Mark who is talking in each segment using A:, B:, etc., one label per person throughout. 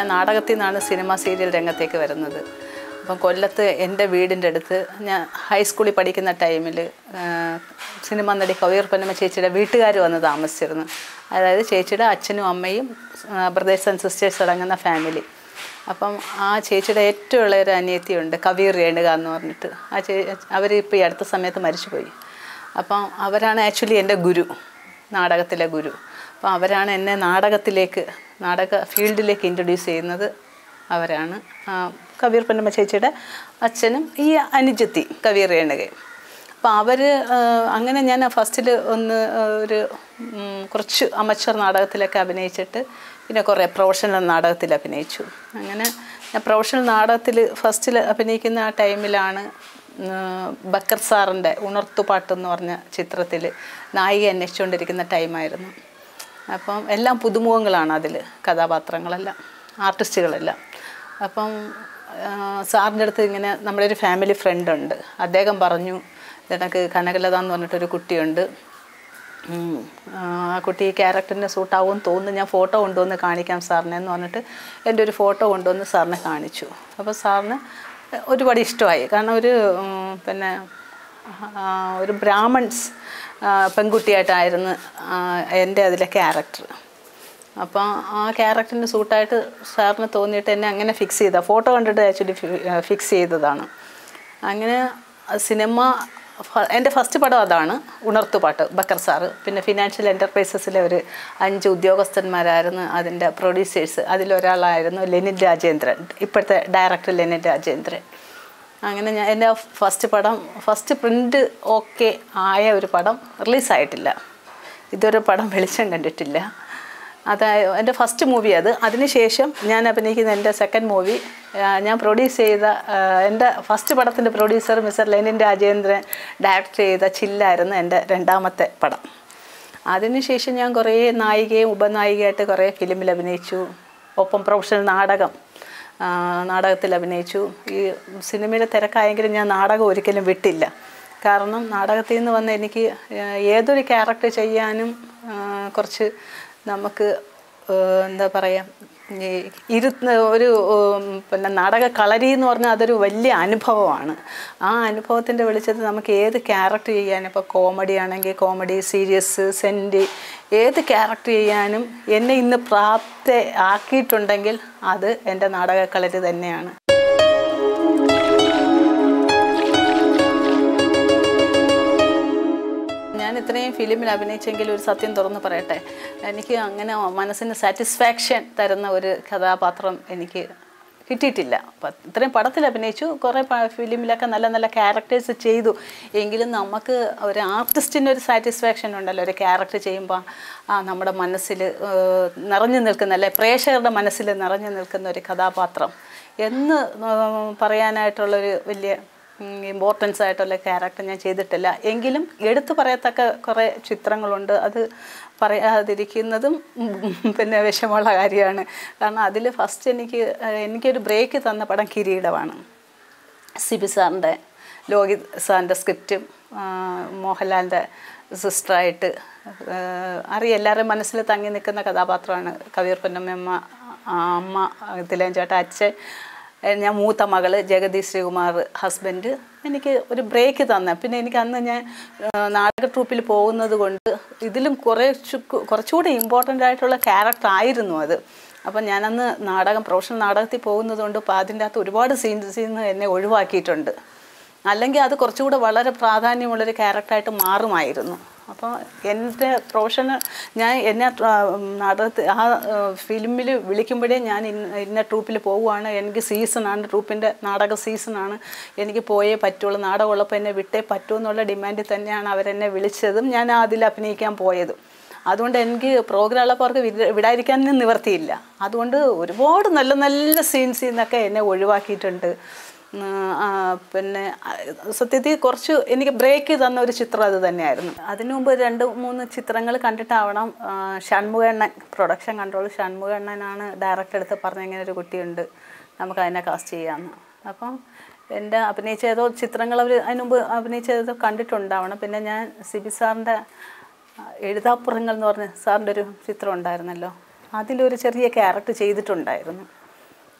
A: ഞാൻ നാടകത്തിൽ നിന്നാണ് സിനിമ സീരിയൽ രംഗത്തേക്ക് വരുന്നത് അപ്പം കൊല്ലത്ത് എൻ്റെ വീടിൻ്റെ അടുത്ത് ഞാൻ ഹൈസ്കൂളിൽ പഠിക്കുന്ന ടൈമിൽ സിനിമ നടി കവിയർ പൊന്നമ്മ ചേച്ചിയുടെ വീട്ടുകാർ വന്ന് താമസിച്ചിരുന്നു അതായത് ചേച്ചിയുടെ അച്ഛനും അമ്മയും ബ്രദേഴ്സ് ആൻഡ് സിസ്റ്റേഴ്സ് അടങ്ങുന്ന ഫാമിലി അപ്പം ആ ചേച്ചിയുടെ ഏറ്റവും ഉള്ള ഒരു അനിയത്തിയുണ്ട് കവിയർ രേണുക എന്ന് പറഞ്ഞിട്ട് ആ ചേ അവർ ഇപ്പോൾ ഈ അടുത്ത സമയത്ത് മരിച്ചുപോയി അപ്പം അവരാണ് ആക്ച്വലി എൻ്റെ ഗുരു നാടകത്തിലെ ഗുരു അപ്പോൾ അവരാണ് എന്നെ നാടകത്തിലേക്ക് നാടക ഫീൽഡിലേക്ക് ഇൻട്രൊഡ്യൂസ് ചെയ്യുന്നത് അവരാണ് ആ, കവിയർ പൊന്നമ്മ ചേച്ചിയുടെ അച്ഛനും ഈ അനുജത്തി കവിയർ രേണുകയും അപ്പോൾ അവർ അങ്ങനെ ഞാൻ ഫസ്റ്റിൽ ഒന്ന് ആ, ഒരു ഉം, കുറച്ച് അമച്ചർ നാടകത്തിലൊക്കെ അഭിനയിച്ചിട്ട് പിന്നെ കുറേ പ്രൊഫഷണൽ നാടകത്തിൽ അഭിനയിച്ചു അങ്ങനെ ഞാൻ പ്രൊഫഷണൽ നാടകത്തിൽ ഫസ്റ്റിൽ അഭിനയിക്കുന്ന ആ ടൈമിലാണ് ഉം, ബക്കർ സാറിൻ്റെ ഉണർത്തുപാട്ട് എന്ന് പറഞ്ഞ ചിത്രത്തിൽ നായിക അന്വേഷിച്ചുകൊണ്ടിരിക്കുന്ന ടൈമായിരുന്നു അപ്പം എല്ലാം പുതുമുഖങ്ങളാണ് അതിൽ കഥാപാത്രങ്ങളെല്ലാം ആർട്ടിസ്റ്റുകളെല്ലാം അപ്പം ആ, സാറിൻ്റെ അടുത്ത് ഇങ്ങനെ നമ്മുടെ ഒരു ഫാമിലി ഫ്രണ്ട് ഉണ്ട് അദ്ദേഹം പറഞ്ഞു ഇതെനക്ക് കനകലത എന്ന് പറഞ്ഞിട്ടൊരു കുട്ടിയുണ്ട് ഉം, ആ കുട്ടി ഈ ക്യാരക്ടറിന് സൂട്ടാവുമെന്ന് തോന്നുന്നു ഞാൻ ഫോട്ടോ കൊണ്ടുവന്ന് കാണിക്കാം സാറിനെ എന്ന് പറഞ്ഞിട്ട് എൻ്റെ ഒരു ഫോട്ടോ കൊണ്ടുവന്ന് സാറിനെ കാണിച്ചു അപ്പോൾ സാറിന് ഒരുപാട് ഇഷ്ടമായി കാരണം ഒരു ഉം, പിന്നെ ആ, ഒരു ബ്രാഹ്മൺസ് ആ, പെൺകുട്ടിയായിട്ടായിരുന്നു ആ, എൻ്റെ അതിലെ ക്യാരക്ടർ അപ്പോൾ ആ ക്യാരക്ടറിന് സൂട്ടായിട്ട് സാറിന് തോന്നിയിട്ട് എന്നെ അങ്ങനെ ഫിക്സ് ചെയ്ത ഫോട്ടോ കണ്ടിട്ട് ആക്ച്വലി ഫിക്സ് ചെയ്തതാണ് അങ്ങനെ സിനിമ ഫ- എൻ്റെ ഫസ്റ്റ് പടം അതാണ് ഉണർത്തുപാട്ട് ബക്കർ സാറ് പിന്നെ ഫിനാൻഷ്യൽ എൻ്റർപ്രൈസസിലെ ഒരു അഞ്ച് ഉദ്യോഗസ്ഥന്മാരായിരുന്നു അതിൻ്റെ പ്രൊഡ്യൂസേഴ്സ് അതിലൊരാളായിരുന്നു ലെനിൻ രാജേന്ദ്രൻ ഇപ്പോഴത്തെ ഡയറക്ടർ ലെനിൻ രാജേന്ദ്രൻ അങ്ങനെ ഞാൻ എൻ്റെ ഫസ്റ്റ് പടം ഫസ്റ്റ് പ്രിൻ്റ് ഓക്കെ ആയ ഒരു പടം റിലീസായിട്ടില്ല ഇതൊരു പടം വെളിച്ചം കണ്ടിട്ടില്ല അതായത് എൻ്റെ ഫസ്റ്റ് മൂവി അത് അതിനുശേഷം ഞാൻ അഭിനയിക്കുന്ന എൻ്റെ സെക്കൻഡ് മൂവി ഞാൻ പ്രൊഡ്യൂസ് ചെയ്ത ആ, എൻ്റെ ഫസ്റ്റ് പടത്തിൻ്റെ producer mister Lenin Rajendran direct ചെയ്ത ചില്ലായിരുന്നു എൻ്റെ രണ്ടാമത്തെ പടം അതിനുശേഷം ഞാൻ കുറേ നായികയും ഉപനായികയായിട്ട് കുറേ ഫിലിമിൽ അഭിനയിച്ചു ഒപ്പം പ്രൊഫഷണൽ നാടകം ആ, നാടകത്തിൽ അഭിനയിച്ചു ഈ സിനിമയുടെ തിരക്കായെങ്കിലും ഞാൻ നാടകം ഒരിക്കലും വിട്ടില്ല കാരണം നാടകത്തിൽ നിന്ന് വന്ന് എനിക്ക് ആ, ഏതൊരു ക്യാരക്ടർ ചെയ്യാനും ആ, കുറച്ച് നമുക്ക് ആ, എന്താ പറയുക ഈ ഇരുന്ന് ഒരു ഉം, പിന്നെ നാടക കളരി എന്ന് പറഞ്ഞാൽ അതൊരു വലിയ അനുഭവമാണ് ആ അനുഭവത്തിൻ്റെ വെളിച്ചത്തിൽ നമുക്ക് ഏത് ക്യാരക്ടർ ചെയ്യാനും ഇപ്പോൾ കോമഡി ആണെങ്കിൽ കോമഡി സീരിയസ് സെൻറ്റി ഏത് ക്യാരക്ടർ ചെയ്യാനും എന്നെ ഇന്ന് പ്രാപ്ത ആക്കിയിട്ടുണ്ടെങ്കിൽ അത് എൻ്റെ നാടക കളരി തന്നെയാണ് ഞാൻ ഇത്രയും ഫിലിമിൽ അഭിനയിച്ചെങ്കിൽ ഒരു സത്യം തുറന്ന് പറയട്ടെ എനിക്ക് അങ്ങനെ മനസ്സിന് സാറ്റിസ്ഫാക്ഷൻ തരുന്ന ഒരു കഥാപാത്രം എനിക്ക് കിട്ടിയിട്ടില്ല അപ്പം ഇത്രയും പടത്തിൽ അഭിനയിച്ചു കുറേ ഫിലിമിലൊക്കെ നല്ല നല്ല ക്യാരക്ടേഴ്സ് ചെയ്തു എങ്കിലും നമുക്ക് ഒരു ആർട്ടിസ്റ്റിന് ഒരു സാറ്റിസ്ഫാക്ഷൻ ഉണ്ടല്ലോ ഒരു ക്യാരക്ടർ ചെയ്യുമ്പോൾ ആ നമ്മുടെ മനസ്സിൽ ഏഹ്, നിറഞ്ഞു നിൽക്കുന്ന അല്ലെ പ്രേക്ഷകരുടെ മനസ്സിൽ നിറഞ്ഞു നിൽക്കുന്ന ഒരു കഥാപാത്രം എന്ന് ഏഹ്, പറയാനായിട്ടുള്ളൊരു വലിയ ഇമ്പോർട്ടൻസ് ആയിട്ടുള്ള ക്യാരക്ടർ ഞാൻ ചെയ്തിട്ടില്ല എങ്കിലും എടുത്തു പറയത്തക്ക കുറേ ചിത്രങ്ങളുണ്ട് അത് പറയാതിരിക്കുന്നതും ഉം, പിന്നെ വിഷമമുള്ള കാര്യമാണ് കാരണം അതിൽ ഫസ്റ്റ് എനിക്ക് ഏഹ്, എനിക്കൊരു ബ്രേക്ക് തന്ന പടം കിരീടമാണ് സിബി സാറിൻ്റെ ലോഹിത് സാറിൻ്റെ സ്ക്രിപ്റ്റും ആ, മോഹൻലാലിൻ്റെ സിസ്റ്ററായിട്ട് അറിയാം എല്ലാവരുടെയും മനസ്സിൽ തങ്ങി നിൽക്കുന്ന കഥാപാത്രമാണ് കവിയർ പൊന്നമ്മ അമ്മ തിലേഞ്ചേട്ട അച്ഛൻ ഏ, ഞാൻ മൂത്ത മകള് ജഗതി ശ്രീകുമാർ ഹസ്ബൻഡ് എനിക്ക് ഒരു ബ്രേക്ക് തന്ന പിന്നെ എനിക്ക് അന്ന് ഞാൻ ആ, നാടക ട്രൂപ്പിൽ പോകുന്നത് കൊണ്ട് ഇതിലും കുറേ ചു- കുറച്ചുകൂടി ഇമ്പോർട്ടൻ്റ് ആയിട്ടുള്ള ക്യാരക്ടർ ആയിരുന്നു അത് അപ്പം ഞാനന്ന് നാടകം പ്രൊഫഷണൽ നാടകത്തിൽ പോകുന്നത് കൊണ്ട് അപ്പോൾ അതിൻ്റെ അകത്ത് ഒരുപാട് സീൻസിൽ നിന്ന് എന്നെ ഒഴിവാക്കിയിട്ടുണ്ട് അല്ലെങ്കിൽ അത് കുറച്ചുകൂടെ വളരെ പ്രാധാന്യമുള്ളൊരു ക്യാരക്ടറായിട്ട് മാറുമായിരുന്നു അപ്പോൾ എൻ്റെ പ്രൊഫഷണൽ ഞാൻ എന്നെ നാടകത്തിൽ ആ ഫിലിമിൽ വിളിക്കുമ്പോഴേ ഞാൻ ഇന്ന ഇന്ന ട്രൂപ്പിൽ പോവുകയാണ് എനിക്ക് സീസണാണ് ട്രൂപ്പിൻ്റെ നാടക സീസണാണ് എനിക്ക് പോയേ പറ്റുള്ളൂ നാടകം ഉള്ളപ്പോൾ എന്നെ വിട്ടേ പറ്റൂ എന്നുള്ള ഡിമാൻഡിൽ തന്നെയാണ് അവരെന്നെ വിളിച്ചതും ഞാൻ അതിൽ അഭിനയിക്കാൻ പോയതും അതുകൊണ്ട് എനിക്ക് പ്രോഗ്രാം ഉള്ളപ്പോൾ അവർക്ക് വിട- വിടാതിരിക്കാനും നിവർത്തിയില്ല അതുകൊണ്ട് ഒരുപാട് നല്ല നല്ല സീൻസിൽ നിന്നൊക്കെ എന്നെ ഒഴിവാക്കിയിട്ടുണ്ട് ഉം, ആ, പിന്നെ ആ, സത്യത്തിൽ കുറച്ച് എനിക്ക് ബ്രേക്ക് തന്ന ഒരു ചിത്രം അത് തന്നെയായിരുന്നു അതിനു മുമ്പ് രണ്ട് മൂന്ന് ചിത്രങ്ങൾ കണ്ടിട്ടാവണം ആ, ഷൺമുഖണ്ണൻ പ്രൊഡക്ഷൻ കൺട്രോൾ ഷൺമുഖണ്ണനാണ് ഡയറക്ടർ എടുത്ത് പറഞ്ഞ ഇങ്ങനെ ഒരു കുട്ടിയുണ്ട് നമുക്ക് അതിനെ കാസ്റ്റ് ചെയ്യാമെന്ന് അപ്പം എൻ്റെ അഭിനയിച്ച ഏതോ ചിത്രങ്ങൾ അവർ അതിന് മുമ്പ് അഭിനയിച്ച ഏതോ കണ്ടിട്ടുണ്ടാവണം പിന്നെ ഞാൻ സിബി സാറിൻ്റെ എഴുതാപ്പുറങ്ങൾ എന്ന് പറഞ്ഞ സാറിൻ്റെ ഒരു ചിത്രം ഉണ്ടായിരുന്നല്ലോ അതിലൊരു ചെറിയ ക്യാരക്ടർ ചെയ്തിട്ടുണ്ടായിരുന്നു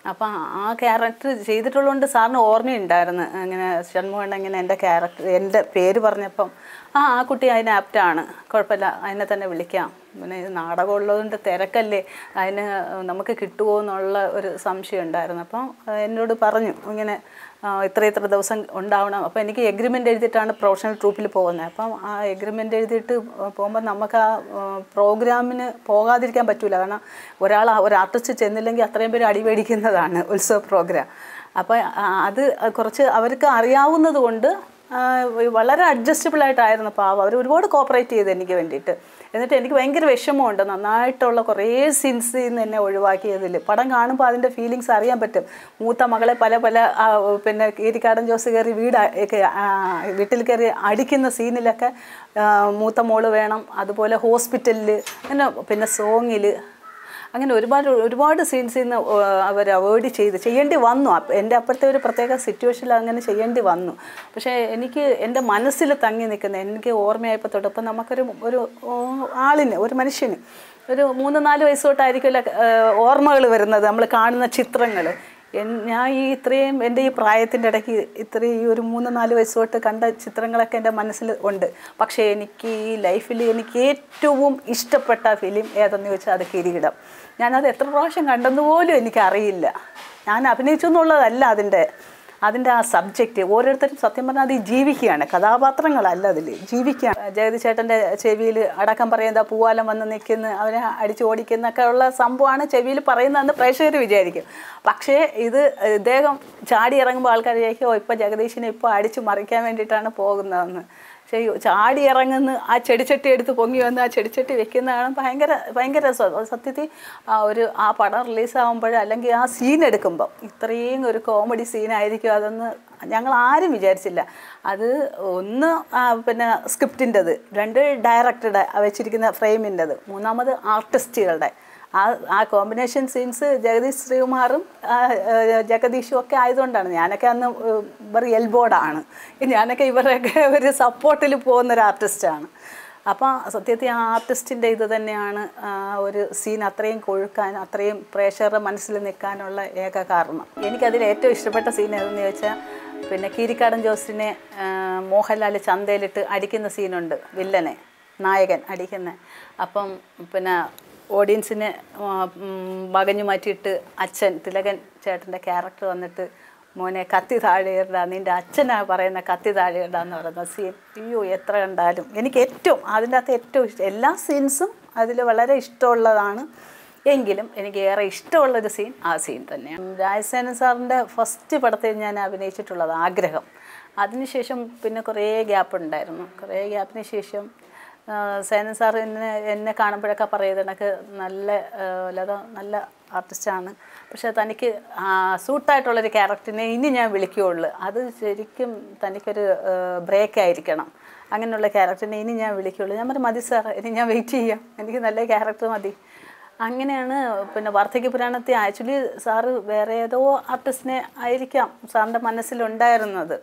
A: അപ്പം ആ ക്യാരക്ടർ ചെയ്തിട്ടുള്ളതുകൊണ്ട് സാറിന് ഓർമ്മയുണ്ടായിരുന്നു അങ്ങനെ ഷൺമുഖൻ ഇങ്ങനെ എൻ്റെ ക്യാരക്ടർ എൻ്റെ പേര് പറഞ്ഞപ്പം ആ ആ കുട്ടി അതിന് ആപ്റ്റാണ് കുഴപ്പമില്ല അതിനെ തന്നെ വിളിക്കാം പിന്നെ ഇത് നാടകം ഉള്ളതുകൊണ്ട് തിരക്കല്ലേ അതിന് നമുക്ക് കിട്ടുമോ എന്നുള്ള ഒരു സംശയം ഉണ്ടായിരുന്നു അപ്പം ആ, എന്നോട് പറഞ്ഞു ഇങ്ങനെ ആ, ഇത്ര ഇത്ര ദിവസം ഉണ്ടാവണം അപ്പോൾ എനിക്ക് എഗ്രിമെൻ്റ് എഴുതിയിട്ടാണ് പ്രൊഫഷണൽ ട്രൂപ്പിൽ പോകുന്നത് അപ്പം ആ എഗ്രിമെൻ്റ് എഴുതിയിട്ട് പോകുമ്പോൾ നമുക്ക് ആ പ്രോഗ്രാമിന് പോകാതിരിക്കാൻ പറ്റില്ല കാരണം ഒരാൾ ഒരു ആർട്ടിസ്റ്റ് ചെന്നില്ലെങ്കിൽ അത്രയും പേര് അടിപേടിക്കുന്നതാണ് ഉത്സവ പ്രോഗ്രാം അപ്പോൾ അത് കുറച്ച് അവർക്ക് അറിയാവുന്നത് കൊണ്ട് ആ, വളരെ അഡ്ജസ്റ്റബിൾ ആയിട്ടായിരുന്നു പാവം അവർ ഒരുപാട് കോപ്പറേറ്റ് ചെയ്ത് എനിക്ക് വേണ്ടിയിട്ട് എന്നിട്ട് എനിക്ക് ഭയങ്കര വിഷമമുണ്ട് നന്നായിട്ടുള്ള കുറേ സീൻസിൽ നിന്ന് എന്നെ ഒഴിവാക്കിയതിൽ പടം കാണുമ്പോൾ അതിൻ്റെ ഫീലിങ്സ് അറിയാൻ പറ്റും മൂത്ത മകളെ പല പല ആ, പിന്നെ കീരിക്കാടൻ ജോസ് കയറി വീട് അ- ഒക്കെ, ആ, വീട്ടിൽ കയറി അടിക്കുന്ന സീനിലൊക്കെ ആ, മൂത്ത മോള് വേണം അതുപോലെ ഹോസ്പിറ്റലിൽ അങ്ങനെ പിന്നെ സോങ്ങിൽ അങ്ങനെ ഒരുപാട് ഒരുപാട് സീൻസിൽ നിന്ന് അവർ അവോയ്ഡ് ചെയ്ത് ചെയ്യേണ്ടി വന്നു അപ്പ- എൻ്റെ അപ്പോഴത്തെ ഒരു പ്രത്യേക സിറ്റുവേഷനിൽ അങ്ങനെ ചെയ്യേണ്ടി വന്നു പക്ഷേ എനിക്ക് എൻ്റെ മനസ്സിൽ തങ്ങി നിൽക്കുന്ന എനിക്ക് ഓർമ്മയായപ്പോൾ തൊട്ട് ഇപ്പം നമുക്കൊരു ഒരു ഓ, ആളിന് ഒരു മനുഷ്യന് ഒരു മൂന്ന് നാല് വയസ്സ് തൊട്ടായിരിക്കുമല്ലോ ഓർമ്മകൾ വരുന്നത് നമ്മൾ കാണുന്ന ചിത്രങ്ങൾ ഞാൻ ഈ ഇത്രയും എൻ്റെ ഈ പ്രായത്തിൻ്റെ ഇടയ്ക്ക് ഇത്രയും ഈ ഒരു മൂന്ന് നാല് വയസ്സ് തൊട്ട് കണ്ട ചിത്രങ്ങളൊക്കെ എൻ്റെ മനസ്സിൽ ഉണ്ട് പക്ഷേ എനിക്ക് ഈ ലൈഫിൽ എനിക്ക് ഏറ്റവും ഇഷ്ടപ്പെട്ട ഫിലിം ഏതെന്ന് ചോദിച്ചാൽ അത് കിരീടം ഞാനത് എത്ര പ്രാവശ്യം കണ്ടെന്ന് പോലും എനിക്കറിയില്ല ഞാൻ അഭിനയിച്ചു എന്നുള്ളതല്ല അതിൻ്റെ അതിൻ്റെ ആ സബ്ജക്റ്റ് ഓരോരുത്തരും സത്യം പറഞ്ഞാൽ അത് ജീവിക്കുകയാണ് കഥാപാത്രങ്ങളല്ല അതിൽ ജീവിക്കുകയാണ് ജഗതി ചേട്ടൻ്റെ ചെവിയിൽ അടക്കം പറയുന്ന പൂവാലം വന്ന് നിൽക്കുന്ന അവനെ അടിച്ചു ഓടിക്കുന്നൊക്കെ ഉള്ള സംഭവമാണ് ചെവിയിൽ പറയുന്നതെന്ന് പ്രേക്ഷകർ വിചാരിക്കും പക്ഷേ ഇത് ഇദ്ദേഹം ചാടി ഇറങ്ങുമ്പോൾ ആൾക്കാർ വിചാരിക്കും ഓ ഇപ്പോൾ ജഗദീഷിനെ ഇപ്പോൾ അടിച്ചു മറിക്കാൻ വേണ്ടിയിട്ടാണ് പോകുന്നതെന്ന് പക്ഷേ ഈ ചാടി ഇറങ്ങുന്ന ആ ചെടിച്ചട്ടി എടുത്ത് പൊങ്ങി വന്ന് ആ ചെടിച്ചട്ടി വെക്കുന്നതാണ് ഭയങ്കര ഭയങ്കര രസം സത്യത്തിൽ ആ ഒരു ആ പടം റിലീസാകുമ്പോൾ അല്ലെങ്കിൽ ആ സീൻ എടുക്കുമ്പോൾ ഇത്രയും ഒരു കോമഡി സീനായിരിക്കും അതെന്ന് ഞങ്ങൾ ആരും വിചാരിച്ചില്ല അത് ഒന്ന് ആ പിന്നെ സ്ക്രിപ്റ്റിൻ്റെത് രണ്ട് ഡയറക്ടറുടെ വെച്ചിരിക്കുന്ന ഫ്രെയിമിൻ്റെത് മൂന്നാമത് ആർട്ടിസ്റ്റുകളുടെ ആ ആ കോമ്പിനേഷൻ സീൻസ് ജഗദീഷ് ശ്രീകുമാറും ആ, ആ, ജഗദീഷും ഒക്കെ ആയതുകൊണ്ടാണ് ഞാനൊക്കെ അന്ന് വെറും എൽബോർഡാണ് ഞാനൊക്കെ ഇവരൊക്കെ ഒരു സപ്പോർട്ടിൽ പോകുന്ന ഒരു ആർട്ടിസ്റ്റാണ് അപ്പം സത്യത്തിൽ ആ ആർട്ടിസ്റ്റിൻ്റെ ഇത് തന്നെയാണ് ആ ഒരു സീൻ അത്രയും കൊഴുക്കാൻ അത്രയും പ്രേക്ഷകരുടെ മനസ്സിൽ നിൽക്കാനുള്ള ഏക കാരണം എനിക്കതിൽ ഏറ്റവും ഇഷ്ടപ്പെട്ട സീൻ ഏതെന്ന് ചോദിച്ചാൽ പിന്നെ കീരിക്കാടൻ ജോസിനെ ആ, മോഹൻലാൽ ചന്തയിലിട്ട് അടിക്കുന്ന സീനുണ്ട് വില്ലനെ നായകൻ അടിക്കുന്ന അപ്പം പിന്നെ ഓഡിയൻസിനെ ആ, ഉം, വകഞ്ഞു മാറ്റിയിട്ട് അച്ഛൻ തിലകൻ ചേട്ടൻ്റെ ക്യാരക്ടർ വന്നിട്ട് മോനെ കത്തി താഴെയിടാ നിൻ്റെ അച്ഛനാ പറയുന്ന കത്തി താഴെയിടാന്ന് പറയുന്ന സീൻ അയ്യോ എത്ര കണ്ടാലും എനിക്ക് ഏറ്റവും അതിൻ്റെ അകത്ത് ഏറ്റവും ഇഷ്ടം എല്ലാ സീൻസും അതിൽ വളരെ ഇഷ്ടമുള്ളതാണ് എങ്കിലും എനിക്ക് ഏറെ ഇഷ്ടമുള്ളൊരു സീൻ ആ സീൻ തന്നെയാണ് രാജസേനൻ സാറിൻ്റെ ഫസ്റ്റ് പടത്തിൽ ഞാൻ അഭിനയിച്ചിട്ടുള്ളത് ആഗ്രഹം അതിനുശേഷം പിന്നെ കുറേ ഗ്യാപ്പ് ഉണ്ടായിരുന്നു കുറേ ഗ്യാപ്പിന് ശേഷം ആ, സേനൻ സാർ എന്നെ എന്നെ കാണുമ്പോഴൊക്കെ പറയുന്നത് എനിക്ക് നല്ല ആ, ലത നല്ല ആർട്ടിസ്റ്റാണ് പക്ഷേ തനിക്ക് സൂട്ടായിട്ടുള്ളൊരു ക്യാരക്ടറിനെ ഇനി ഞാൻ വിളിക്കുകയുള്ളൂ അത് ശരിക്കും തനിക്കൊരു ബ്രേക്ക് ആയിരിക്കണം അങ്ങനെയുള്ള ക്യാരക്ടറിനെ ഇനി ഞാൻ വിളിക്കുകയുള്ളൂ ഞാൻ പറഞ്ഞു മതി സാർ ഇനി ഞാൻ വെയിറ്റ് ചെയ്യാം എനിക്ക് നല്ല ക്യാരക്ടർ മതി അങ്ങനെയാണ് പിന്നെ വാർദ്ധക്യ പുരാണത്തെ ആക്ച്വലി സാറ് വേറെ ഏതോ ആർട്ടിസ്റ്റിനെ ആയിരിക്കാം സാറിൻ്റെ മനസ്സിലുണ്ടായിരുന്നത്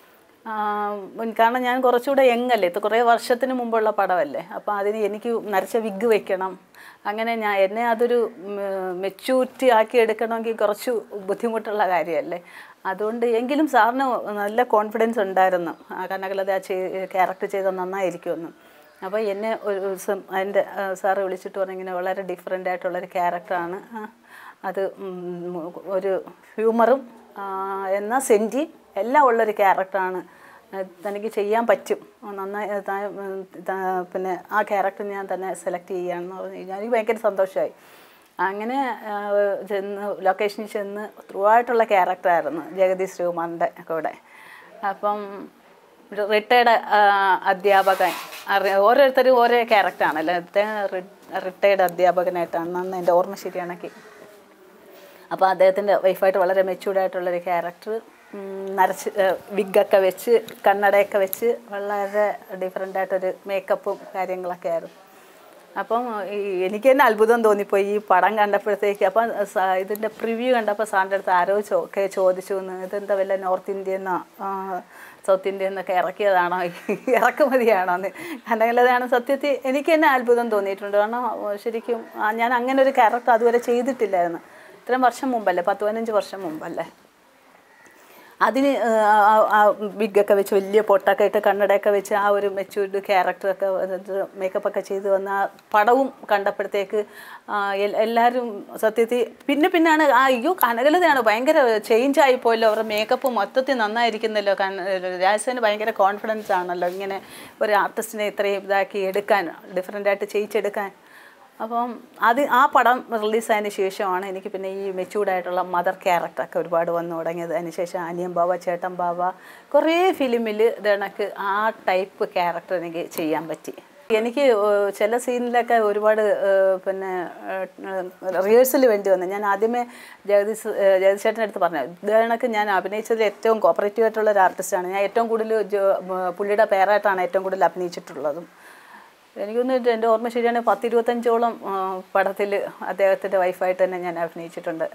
A: ആ, ഉം, കാരണം ഞാൻ കുറച്ചുകൂടെ യങ്ങല്ലേ ഇത് കുറേ വർഷത്തിന് മുമ്പുള്ള പടമല്ലേ അപ്പോൾ അതിന് എനിക്ക് നരച്ച വിഗ് വെക്കണം അങ്ങനെ ഞാൻ എന്നെ അതൊരു മെച്യൂരിറ്റി ആക്കി എടുക്കണമെങ്കിൽ കുറച്ച് ബുദ്ധിമുട്ടുള്ള കാര്യമല്ലേ അതുകൊണ്ട് എങ്കിലും സാറിന് നല്ല കോൺഫിഡൻസ് ഉണ്ടായിരുന്നു ആ കനകലത ആ ക്യാരക്ടർ ചെയ്താൽ നന്നായിരിക്കുമെന്ന് അപ്പോൾ എന്നെ ഒരു ദിവസം അതിൻ്റെ സാറ് വിളിച്ചിട്ട് പറഞ്ഞു ഇങ്ങനെ വളരെ ഡിഫറെൻ്റ് ആയിട്ടുള്ളൊരു ക്യാരക്ടറാണ് അത് ഉം, ഒരു ഹ്യൂമറും എന്നാൽ സെൻറ്റി എല്ലാം ഉള്ളൊരു ക്യാരക്ടറാണ് തനിക്ക് ചെയ്യാൻ പറ്റും നന്നായി താ- ഉം, താ- പിന്നെ ആ ക്യാരക്ടർ ഞാൻ തന്നെ സെലക്ട് ചെയ്യുകയാണെന്ന് പറഞ്ഞു കഴിഞ്ഞാൽ എനിക്ക് ഭയങ്കര സന്തോഷമായി അങ്ങനെ ആ, ചെന്ന് ലൊക്കേഷനിൽ ചെന്ന് ത്രൂ ആയിട്ടുള്ള ക്യാരക്ടറായിരുന്നു ജഗദീഷ് ശ്രീകുമാറിൻ്റെ കൂടെ അപ്പം റിട്ടയർഡ് അധ്യാപകൻ അറി- ഓരോരുത്തരും ഓരോ ക്യാരക്ടറാണല്ലോ റിട്ടയർഡ് അധ്യാപകനായിട്ടാണ് അന്ന് എൻ്റെ ഓർമ്മ ശരിയാണെങ്കിൽ അപ്പോൾ അദ്ദേഹത്തിൻ്റെ വൈഫായിട്ട് വളരെ മെച്യൂർഡ് ആയിട്ടുള്ളൊരു ക്യാരക്ടർ നരച്ച് വിഗൊക്കെ വെച്ച് കണ്ണടയൊക്കെ വെച്ച് വളരെ ഡിഫറെൻ്റ് ആയിട്ടൊരു മേക്കപ്പും കാര്യങ്ങളൊക്കെ ആയിരുന്നു അപ്പം ഈ എനിക്ക് തന്നെ അത്ഭുതം തോന്നിപ്പോയി ഈ പടം കണ്ടപ്പോഴത്തേക്ക് അപ്പം സ- ഇതിൻ്റെ പ്രിവ്യൂ കണ്ടപ്പോൾ സാറിൻ്റെ അടുത്ത് ആരോ ചോ ഒക്കെ ചോദിച്ചു എന്ന് ഇതെന്താ വല്ല നോർത്ത് ഇന്ത്യന്നോ സൗത്ത് ഇന്ത്യയിൽ നിന്നൊക്കെ ഇറക്കിയതാണോ ഇറക്കുമതിയാണോ എന്ന് കണ്ടകലതാണ് സത്യത്തിൽ എനിക്ക് തന്നെ അത്ഭുതം തോന്നിയിട്ടുണ്ട് കാരണം ശരിക്കും ആ, ഞാൻ അങ്ങനെ ഒരു ക്യാരക്ടർ അതുവരെ ചെയ്തിട്ടില്ലായിരുന്നു ഇത്രയും വർഷം മുമ്പല്ലേ പത്ത് പതിനഞ്ച് വർഷം മുമ്പല്ലേ അതിന് വിഗൊക്കെ വെച്ച് വലിയ പൊട്ടൊക്കെ ഇട്ട് കണ്ണടയൊക്കെ വെച്ച് ആ ഒരു മെച്ചൂർഡ് ക്യാരക്ടറൊക്കെ മേക്കപ്പ് ഒക്കെ ചെയ്ത് വന്ന ആ പടവും കണ്ടപ്പോഴത്തേക്ക് ആ, എൽ- എല്ലാവരും സത്യത്തിൽ പിന്നെ പിന്നാണ് ആ അയ്യോ കനകലതയാണ് ഭയങ്കര ചേഞ്ച് ആയിപ്പോയല്ലോ അവരുടെ മേക്കപ്പ് മൊത്തത്തിൽ നന്നായിരിക്കുന്നല്ലോ രാജസേന് ഭയങ്കര കോൺഫിഡൻസ് ആണല്ലോ ഇങ്ങനെ ഒരു ആർട്ടിസ്റ്റിനെ ഇത്രയും ഇതാക്കി എടുക്കാൻ ഡിഫറെൻ്റ് ആയിട്ട് ചെയ്യിച്ചെടുക്കാൻ അപ്പം അത് ആ പടം റിലീസായതിന് ശേഷമാണ് എനിക്ക് പിന്നെ ഈ മെച്ചൂർഡായിട്ടുള്ള മദർ ക്യാരക്ടറൊക്കെ ഒരുപാട് വന്നു തുടങ്ങിയത് അതിനുശേഷം അനിയൻ ബാവ ചേട്ടൻ ബാവ കുറേ ഫിലിമിൽ ഇതണക്ക് ആ ടൈപ്പ് ക്യാരക്ടർ എനിക്ക് ചെയ്യാൻ പറ്റി എനിക്ക് ഏഹ്, ചില സീനിലൊക്കെ ഒരുപാട് ഏഹ്, പിന്നെ റിഹേഴ്സൽ വേണ്ടി വന്നു ഞാൻ ആദ്യമേ ജഗദീഷ് ഏഹ്, ജഗദീഷ് ചേട്ടൻ്റെ അടുത്ത് പറഞ്ഞു ഇതണക്ക് ഞാൻ അഭിനയിച്ചതിൽ ഏറ്റവും കോപ്പറേറ്റീവ് ആയിട്ടുള്ള ഒരു ആർട്ടിസ്റ്റാണ് ഞാൻ ഏറ്റവും കൂടുതൽ ജോ- പുള്ളിയുടെ പേരായിട്ടാണ് ഏറ്റവും കൂടുതൽ അഭിനയിച്ചിട്ടുള്ളതും എനിക്കൊന്ന് എൻ്റെ ഓർമ്മ ശരിയാണ് പത്തിരുപത്തഞ്ചോളം പടത്തിൽ അദ്ദേഹത്തിൻ്റെ വൈഫായിട്ട് തന്നെ ഞാൻ അഭിനയിച്ചിട്ടുണ്ട്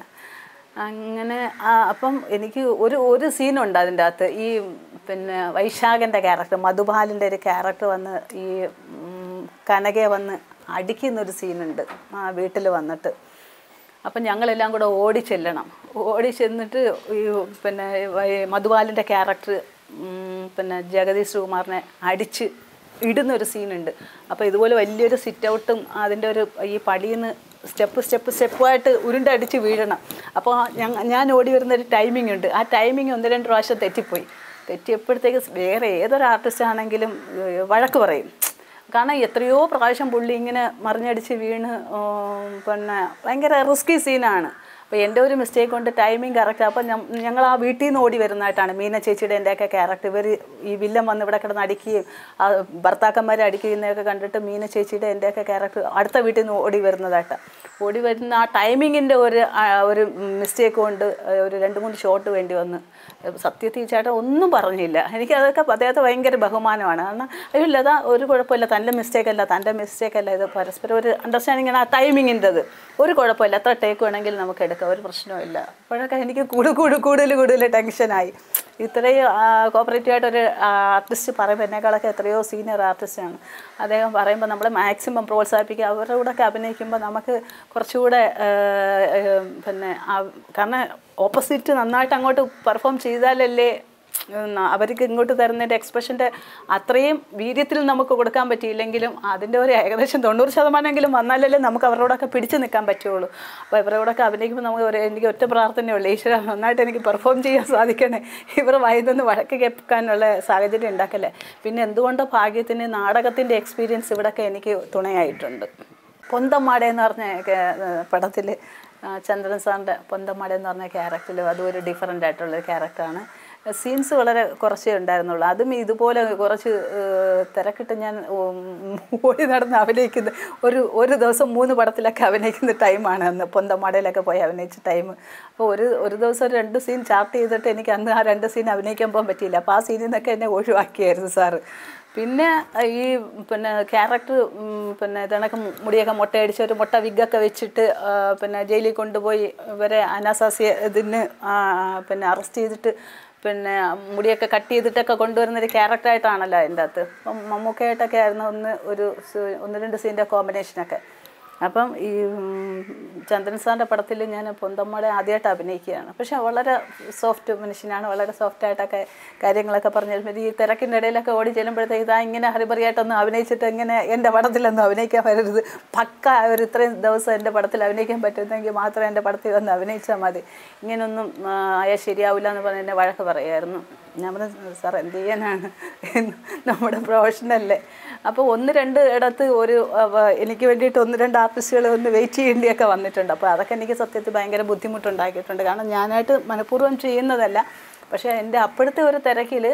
A: അങ്ങനെ ആ, അപ്പം എനിക്ക് ഒരു ഒരു സീനുണ്ട് അതിൻ്റെ അകത്ത് ഈ പിന്നെ വൈശാഖൻ്റെ ക്യാരക്ടർ മധുബാലിൻ്റെ ഒരു ക്യാരക്ടർ വന്ന് ഈ ഉം, കനകയെ വന്ന് അടിക്കുന്നൊരു സീനുണ്ട് ആ വീട്ടിൽ വന്നിട്ട് അപ്പം ഞങ്ങളെല്ലാം കൂടെ ഓടി ചെല്ലണം ഓടി ചെന്നിട്ട് ഈ പിന്നെ ഈ മധുബാലിൻ്റെ ക്യാരക്ടർ പിന്നെ ജഗദീഷ് ശ്രീകുമാറിനെ അടിച്ച് ഇടുന്നൊരു സീനുണ്ട് അപ്പോൾ ഇതുപോലെ വലിയൊരു സിറ്റ് ഔട്ടും അതിൻ്റെ ഒരു ഈ പടിയിൽ നിന്ന് സ്റ്റെപ്പ് സ്റ്റെപ്പ് സ്റ്റെപ്പായിട്ട് ഉരുണ്ടടിച്ച് വീഴണം അപ്പോൾ ഞങ്ങ ഞാൻ ഓടി വരുന്ന ഒരു ടൈമിംഗ് ഉണ്ട് ആ ടൈമിംഗ് ഒന്ന് രണ്ട് പ്രാവശ്യം തെറ്റിപ്പോയി തെറ്റിയപ്പോഴത്തേക്ക് വേറെ ഏതൊരു ആർട്ടിസ്റ്റ് ആണെങ്കിലും ഏഹ്, വഴക്ക് പറയും കാരണം എത്രയോ പ്രാവശ്യം പുള്ളി ഇങ്ങനെ മറിഞ്ഞടിച്ച് വീണ് ഉം, പിന്നെ ഭയങ്കര റിസ്കി സീനാണ് അപ്പോൾ എൻ്റെ ഒരു മിസ്റ്റേക്ക് കൊണ്ട് ടൈമിങ് കറക്റ്റ് അപ്പം ഞങ്ങൾ ആ വീട്ടിൽ നിന്ന് ഓടി വരുന്നതായിട്ടാണ് മീന ചേച്ചിയുടെ എൻ്റെയൊക്കെ ക്യാരക്ടർ ഇവർ ഈ വില്ലൻ വന്ന് ഇവിടെ കിടന്ന് അടിക്കുകയും ആ ഭർത്താക്കന്മാരെ അടിക്കുന്നതൊക്കെ കണ്ടിട്ട് മീന ചേച്ചിയുടെ എൻ്റെയൊക്കെ ക്യാരക്ടർ അടുത്ത വീട്ടിൽ നിന്ന് ഓടി വരുന്നതായിട്ടാണ് ഓടി വരുന്ന ആ ടൈമിങ്ങിൻ്റെ ഒരു ആ, ഒരു മിസ്റ്റേക്ക് കൊണ്ട് ഒരു രണ്ട് മൂന്ന് ഷോട്ട് വേണ്ടി വന്ന് സത്യത്തിൽ ചേട്ടൻ ഒന്നും പറഞ്ഞില്ല എനിക്ക് അതൊക്കെ അദ്ദേഹത്തെ ഭയങ്കര ബഹുമാനമാണ് കാരണം അയ്യോ ലത ഒരു കുഴപ്പമില്ല തൻ്റെ മിസ്റ്റേക്ക് അല്ല തൻ്റെ മിസ്റ്റേക്ക് അല്ല ഇത് പരസ്പരം ഒരു അണ്ടർസ്റ്റാൻഡിങ് ആണ് ആ ടൈമിങ്ങിൻ്റെത് ഒരു കുഴപ്പമില്ല എത്ര ടേക്ക് വേണമെങ്കിലും നമുക്ക് എടുക്കാം ഒരു പ്രശ്നവുമില്ല അപ്പോഴൊക്കെ എനിക്ക് കൂടുതൽ കൂടുതൽ കൂടുതൽ കൂടുതൽ ടെൻഷനായി ഇത്രയും കോപ്പറേറ്റീവ് ആയിട്ടൊരു ആർട്ടിസ്റ്റ് പറയുമ്പോൾ എന്നെക്കാളൊക്കെ എത്രയോ സീനിയർ ആർട്ടിസ്റ്റാണ് അദ്ദേഹം പറയുമ്പോൾ നമ്മൾ മാക്സിമം പ്രോത്സാഹിപ്പിക്കുക അവരുടെ കൂടെയൊക്കെ അഭിനയിക്കുമ്പോൾ നമുക്ക് കുറച്ചുകൂടെ ആ, ആ, പിന്നെ ആ- കാരണം ഓപ്പോസിറ്റ് നന്നായിട്ട് അങ്ങോട്ട് പെർഫോം ചെയ്താലല്ലേ ഉം, അവർക്ക് ഇങ്ങോട്ട് തരുന്നതിൻ്റെ എക്സ്പ്രഷൻ്റെ അത്രയും വീര്യത്തിൽ നമുക്ക് കൊടുക്കാൻ പറ്റിയില്ലെങ്കിലും അതിൻ്റെ ഒരു ഏകദേശം തൊണ്ണൂറ് ശതമാനമെങ്കിലും വന്നാലല്ലേ നമുക്ക് അവരോടൊക്കെ പിടിച്ചു നിൽക്കാൻ പറ്റുള്ളൂ അപ്പോൾ ഇവരോടൊക്കെ അഭിനയിക്കുമ്പോൾ നമുക്ക് ഒരു എനിക്ക് ഒറ്റ പ്രാർത്ഥനയുള്ളൂ ഈശ്വര നന്നായിട്ട് എനിക്ക് പെർഫോം ചെയ്യാൻ സാധിക്കണേ ഇവർ വയതുനിന്ന് വഴക്ക് കേൾക്കാനുള്ള സാഹചര്യം ഉണ്ടാക്കല്ലേ പിന്നെ എന്തുകൊണ്ടോ ഭാഗ്യത്തിന് നാടകത്തിൻ്റെ എക്സ്പീരിയൻസ് ഇവിടെയൊക്കെ എനിക്ക് തുണയായിട്ടുണ്ട് പൊന്തമ്മാട എന്ന് പറഞ്ഞ പടത്തിൽ ചന്ദ്രൻ സാറിൻ്റെ പൊന്തമ്മാട എന്ന് പറഞ്ഞ ക്യാരക്ടറിൽ അതും ഒരു ഡിഫറെൻ്റ് ആയിട്ടുള്ളൊരു ക്യാരക്ടറാണ് സീൻസ് വളരെ കുറച്ചേ ഉണ്ടായിരുന്നുള്ളൂ അതും ഇതുപോലെ കുറച്ച് ഏഹ്, തിരക്കിട്ട് ഞാൻ ഉം, ഓടി നടന്ന് അഭിനയിക്കുന്ന ഒരു ഒരു ദിവസം മൂന്ന് പടത്തിലൊക്കെ അഭിനയിക്കുന്ന ടൈമാണ് അന്ന് പൊന്തമാടയിലൊക്കെ പോയി അഭിനയിച്ച ടൈം അപ്പോൾ ഒരു ഒരു ദിവസം ഒരു രണ്ട് സീൻ ചാർട്ട് ചെയ്തിട്ട് എനിക്ക് അന്ന് ആ രണ്ട് സീൻ അഭിനയിക്കാൻ പോകാൻ പറ്റിയില്ല അപ്പോൾ ആ സീനിൽ നിന്നൊക്കെ എന്നെ ഒഴിവാക്കിയായിരുന്നു സാറ് പിന്നെ ഈ പിന്നെ ക്യാരക്ടർ പിന്നെ ഇതണക്ക് മുടിയൊക്കെ മുട്ടയടിച്ച് ഒരു മുട്ട വിഗൊക്കെ വെച്ചിട്ട് ആ, പിന്നെ ജയിലിൽ കൊണ്ടുപോയി ഇവരെ അനാസാസിയ ഇതിന് ആ, പിന്നെ അറസ്റ്റ് ചെയ്തിട്ട് പിന്നെ മുടിയൊക്കെ കട്ട് ചെയ്തിട്ടൊക്കെ കൊണ്ടുവരുന്ന ഒരു ക്യാരക്ടറായിട്ടാണല്ലോ അതിൻ്റെ അകത്ത് അപ്പം മമ്മൂക്കയായിട്ടൊക്കെ ആയിരുന്നു ഒന്ന് ഒരു സ്- ഒന്ന് രണ്ട് സീൻ്റെ കോമ്പിനേഷനൊക്കെ അപ്പം ഈ ഉം, ചന്ദ്രൻ സാറിൻ്റെ പടത്തിൽ ഞാൻ പൊന്തമ്മടെ ആദ്യമായിട്ട് അഭിനയിക്കുകയാണ് പക്ഷെ വളരെ സോഫ്റ്റ് മനുഷ്യനാണ് വളരെ സോഫ്റ്റായിട്ടൊക്കെ കാര്യങ്ങളൊക്കെ പറഞ്ഞു തരും. ഈ തിരക്കിൻ്റെ ഇടയിലൊക്കെ ഓടി ചെല്ലുമ്പോഴത്തേക്ക് ഇതാ ഇങ്ങനെ ഹരിബറിയായിട്ടൊന്നും അഭിനയിച്ചിട്ട് ഇങ്ങനെ എൻ്റെ പടത്തിലൊന്നും അഭിനയിക്കാൻ വരരുത് പക്ക ഒരു ഇത്രയും ദിവസം എൻ്റെ പടത്തിൽ അഭിനയിക്കാൻ പറ്റുന്നെങ്കിൽ മാത്രം എൻ്റെ പടത്തിൽ വന്ന് അഭിനയിച്ചാൽ മതി ഇങ്ങനൊന്നും ആ, ആയാൽ ശരിയാവില്ല എന്ന് പറഞ്ഞ് എന്നെ വഴക്ക് പറയുമായിരുന്നു ഞാൻ പറഞ്ഞു സാർ എന്ത് ചെയ്യാനാണ് നമ്മുടെ പ്രൊഫഷനല്ലേ അപ്പോൾ ഒന്ന് രണ്ട് ഇടത്ത് ഒരു അവ, എനിക്ക് വേണ്ടിയിട്ട് ഒന്ന് രണ്ട് ആർട്ടിസ്റ്റുകൾ ഒന്ന് വെയിറ്റ് ചെയ്യേണ്ടിയൊക്കെ വന്നിട്ടുണ്ട് അപ്പോൾ അതൊക്കെ എനിക്ക് സത്യത്തിൽ ഭയങ്കര ബുദ്ധിമുട്ടുണ്ടാക്കിയിട്ടുണ്ട് കാരണം ഞാനായിട്ട് മനഃപൂർവ്വം ചെയ്യുന്നതല്ല പക്ഷേ എൻ്റെ അപ്പോഴത്തെ ഒരു തിരക്കിൽ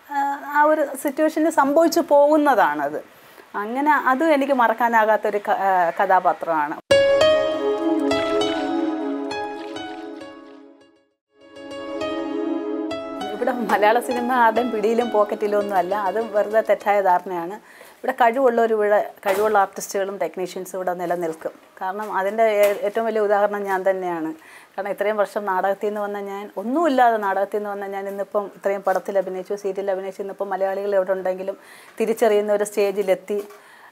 A: ആ ഒരു സിറ്റുവേഷനിൽ സംഭവിച്ചു പോകുന്നതാണത് അങ്ങനെ അതും എനിക്ക് മറക്കാനാകാത്തൊരു ക- ആ, കഥാപാത്രമാണ് ഇവിടെ മലയാള സിനിമ ആരുടെയും പിടിയിലും പോക്കറ്റിലും ഒന്നും അല്ല അത് വെറുതെ തെറ്റായ ധാരണയാണ് ഇവിടെ കഴിവുള്ളവർ ഇവിടെ കഴിവുള്ള ആർട്ടിസ്റ്റുകളും ടെക്നീഷ്യൻസും ഇവിടെ നിലനിൽക്കും കാരണം അതിൻ്റെ ഏ- ഏറ്റവും വലിയ ഉദാഹരണം ഞാൻ തന്നെയാണ് കാരണം ഇത്രയും വർഷം നാടകത്തിൽ നിന്ന് വന്ന ഞാൻ ഒന്നുമില്ലാതെ നാടകത്തിൽ നിന്ന് വന്ന ഞാൻ ഇന്നിപ്പം ഇത്രയും പടത്തിൽ അഭിനയിച്ചു സീരിയൽ അഭിനയിച്ചു ഇന്നിപ്പം മലയാളികൾ എവിടെ ഉണ്ടെങ്കിലും തിരിച്ചറിയുന്ന ഒരു സ്റ്റേജിലെത്തി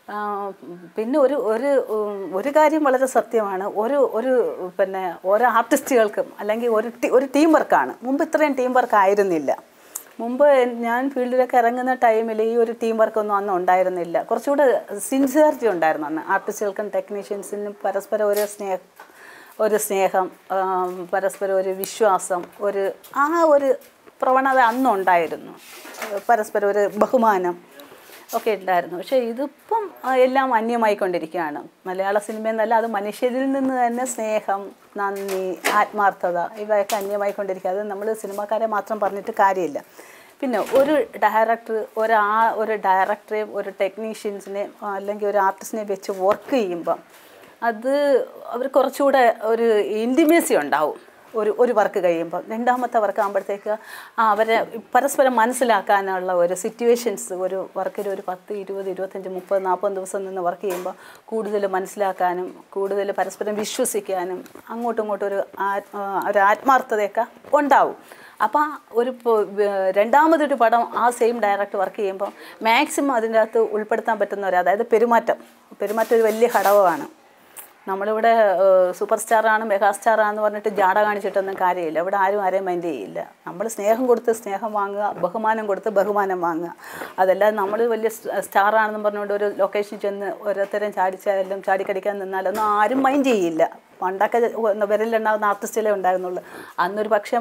A: ആ, പിന്നെ ഒരു ഒരു ഉം, ഒരു കാര്യം വളരെ സത്യമാണ് ഒരു ഒരു പിന്നെ ഓരോ ആർട്ടിസ്റ്റുകൾക്കും അല്ലെങ്കിൽ ഒരു ടീ- ഒരു ടീം വർക്കാണ് മുമ്പ് ഇത്രയും ടീം വർക്ക് ആയിരുന്നില്ല മുമ്പ് ഞാൻ ഫീൽഡിലൊക്കെ ഇറങ്ങുന്ന ടൈമിൽ ഈ ഒരു ടീം വർക്കൊന്നും അന്ന് ഉണ്ടായിരുന്നില്ല കുറച്ചുകൂടെ സിൻസിയറിറ്റി ഉണ്ടായിരുന്നു അന്ന് ആർട്ടിസ്റ്റുകൾക്കും ടെക്നീഷ്യൻസിനും പരസ്പരം ഒരു സ്നേഹം ഒരു സ്നേഹം ആം, പരസ്പരം ഒരു വിശ്വാസം ഒരു ആ ഒരു പ്രവണത അന്നുണ്ടായിരുന്നു പരസ്പരം ഒരു ബഹുമാനം ഒക്കെ ഉണ്ടായിരുന്നു പക്ഷേ ഇതിപ്പം ആ, എല്ലാം അന്യമായിക്കൊണ്ടിരിക്കുകയാണ് മലയാള സിനിമയെന്നല്ല അത് മനുഷ്യരിൽ നിന്ന് തന്നെ സ്നേഹം നന്ദി ആത്മാർത്ഥത ഇവയൊക്കെ അന്യമായിക്കൊണ്ടിരിക്കുക അത് നമ്മൾ സിനിമാക്കാരെ മാത്രം പറഞ്ഞിട്ട് കാര്യമില്ല പിന്നെ ഒരു ഡയറക്ടർ ഒരാ ഒരു ഡയറക്ടറെയും ഒരു ടെക്നീഷ്യൻസിനെയും അല്ലെങ്കിൽ ഒരു ആർട്ടിസ്റ്റിനെ വെച്ച് വർക്ക് ചെയ്യുമ്പം അത് അവർ കുറച്ചുകൂടെ ഒരു ഇൻറ്റിമേസി ഉണ്ടാവും ഒരു ഒരു വർക്ക് കഴിയുമ്പോൾ രണ്ടാമത്തെ വർക്ക് ആകുമ്പോഴത്തേക്ക് ആ അവരെ പരസ്പരം മനസ്സിലാക്കാനുള്ള ഒരു സിറ്റുവേഷൻസ് ഒരു വർക്കിൽ ഒരു പത്ത് ഇരുപത് ഇരുപത്തഞ്ച് മുപ്പത് നാൽപ്പത് ദിവസം നിന്ന് വർക്ക് ചെയ്യുമ്പോൾ കൂടുതൽ മനസ്സിലാക്കാനും കൂടുതൽ പരസ്പരം വിശ്വസിക്കാനും അങ്ങോട്ടും ഇങ്ങോട്ടും ഒരു ആ- ആ, ഒരു ആത്മാർത്ഥതയൊക്കെ ഉണ്ടാവും അപ്പോൾ ഒരു പോ- വ- രണ്ടാമതൊരു പടം ആ സെയിം ഡയറക്ടർ വർക്ക് ചെയ്യുമ്പോൾ മാക്സിമം അതിൻ്റെ അകത്ത് ഉൾപ്പെടുത്താൻ പറ്റുന്ന ഒരു അതായത് പെരുമാറ്റം പെരുമാറ്റം ഒരു വലിയ ഘടകമാണ് നമ്മളിവിടെ സൂപ്പർ സ്റ്റാറാണ് മെഗാ സ്റ്റാറാന്ന് പറഞ്ഞിട്ട് ജാട കാണിച്ചിട്ടൊന്നും കാര്യമില്ല ഇവിടെ ആരും ആരെയും മൈൻഡ് ചെയ്യില്ല നമ്മൾ സ്നേഹം കൊടുത്ത് സ്നേഹം വാങ്ങുക ബഹുമാനം കൊടുത്ത് ബഹുമാനം വാങ്ങുക അതല്ലാതെ നമ്മൾ വലിയ സ്റ്റാറാണെന്ന് പറഞ്ഞുകൊണ്ട് ഒരു ലൊക്കേഷനിൽ ചെന്ന് ഓരോരുത്തരും ചാടിച്ചാലും ചാടിക്കടിക്കാൻ നിന്നാലൊന്നും ആരും മൈൻഡ് ചെയ്യില്ല പണ്ടൊക്കെ വിരലുണ്ടാകുന്ന ആർട്ടിസ്റ്റിലേ ഉണ്ടായിരുന്നുള്ളൂ അന്നൊരു പക്ഷേ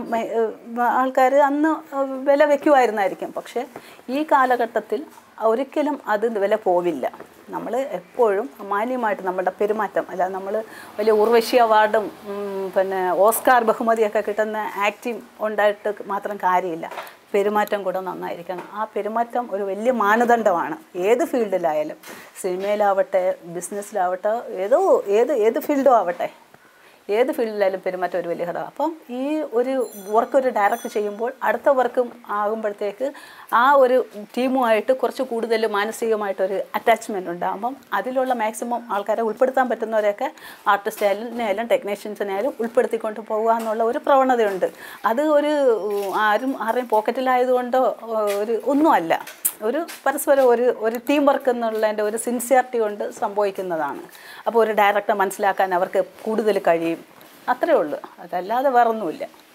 A: ആൾക്കാർ അന്ന് വില വെക്കുമായിരുന്നായിരിക്കും പക്ഷേ ഈ കാലഘട്ടത്തിൽ ഒരിക്കലും അത് വില പോവില്ല നമ്മൾ എപ്പോഴും മാന്യമായിട്ട് നമ്മുടെ പെരുമാറ്റം അല്ല നമ്മൾ വലിയ ഉർവശി അവാർഡും ഉം, പിന്നെ ഓസ്കാർ ബഹുമതിയൊക്കെ കിട്ടുന്ന ആക്ടിങ് ഉണ്ടായിട്ട് മാത്രം കാര്യമില്ല പെരുമാറ്റം കൂടെ നന്നായിരിക്കണം ആ പെരുമാറ്റം ഒരു വലിയ മാനദണ്ഡമാണ് ഏത് ഫീൽഡിലായാലും സിനിമയിലാവട്ടെ ബിസിനസ്സിലാവട്ടെ ഏതോ ഏത് ഏത് ഫീൽഡും ആവട്ടെ ഏത് ഫീൽഡിലായാലും പെരുമാറ്റം ഒരു വലിയ ഘടകം അപ്പം ഈ ഒരു വർക്ക് ഒരു ഡയറക്റ്റ് ചെയ്യുമ്പോൾ അടുത്ത വർക്കും ആകുമ്പോഴത്തേക്ക് ആ ഒരു ടീമുമായിട്ട് കുറച്ച് കൂടുതൽ മാനസികമായിട്ടൊരു അറ്റാച്ച്മെൻറ്റ് ഉണ്ടാകുമ്പം അതിലുള്ള മാക്സിമം ആൾക്കാരെ ഉൾപ്പെടുത്താൻ പറ്റുന്നവരെയൊക്കെ ആർട്ടിസ്റ്റ് ആയാലും ടെക്നീഷ്യൻസിനായാലും ഉൾപ്പെടുത്തിക്കൊണ്ട് പോകുക എന്നുള്ള ഒരു പ്രവണതയുണ്ട് അത് ഒരു ഉം, ആരും ആരുടെയും പോക്കറ്റിലായതുകൊണ്ടോ ഒരു ഒന്നുമല്ല ഒരു പരസ്പരം ഒരു ഒരു ടീം വർക്ക് എന്നുള്ളതിൻ്റെ ഒരു സിൻസിയറിറ്റി കൊണ്ട് സംഭവിക്കുന്നതാണ് അപ്പോൾ ഒരു ഡയറക്ടറെ മനസ്സിലാക്കാൻ അവർക്ക് കൂടുതൽ കഴിയും അത്രേ ഉള്ളൂ അതല്ലാതെ വേറൊന്നുമില്ല